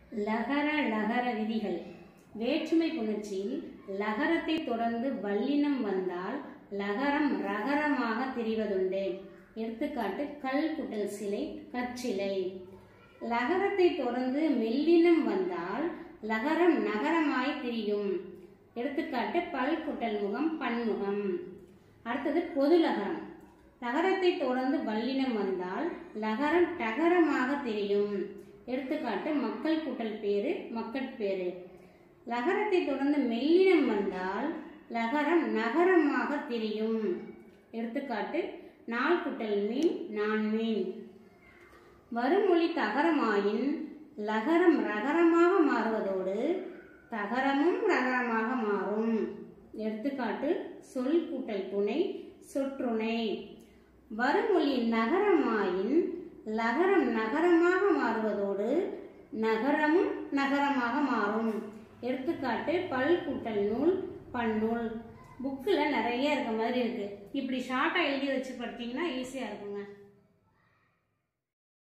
லகர லகர விதிகள் வேற்றுமை புணர்ச்சியில் லகரத்தை தொடர்ந்து வல்லினம் வந்தால் லகரம் ரகரமாக தெரிவதுண்டு எடுத்துக்காட்டு கல் குட்டல் சிலை கற்சிலை லகரத்தை தொடர்ந்து மெல்லினம் வந்தால் லகரம் நகரமாய் தெரியும் எடுத்துக்காட்டு பல் குட்டல் முகம் பன்முகம் அடுத்தது பொது லகரம் லகரத்தை தொடர்ந்து வல்லினம் வந்தால் லகரம் டகரமாக தெரியும் எடுத்துக்காட்டு மக்கள் கூட்டல் பேரு மக்கட்பேரு லகரத்தை தொடர்ந்து மெல்லினம் வந்தால் லகரம் நகரமாக தெரியும் எடுத்துக்காட்டு நாள் குட்டல் மீன் நான் மீன் வருமொழி தகரமாயின் லகரம் ரகரமாக மாறுவதோடு தகரமும் ரகரமாக மாறும் எடுத்துக்காட்டு சொல் கூட்டல் துணை சொற்றுணை வருமொழி நகரமாயின் லகரம் நகரமாக மாறுவதோடு நகரமும் நகரமாக மாறும் எடுத்துக்காட்டு பல் கூட்டல் நூல் பன்னூல் புக்கில் நிறைய இருக்க மாதிரி இருக்கு இப்படி ஷார்ட்டாக எழுதி வச்சு படித்தீங்கன்னா ஈஸியாக இருக்குங்க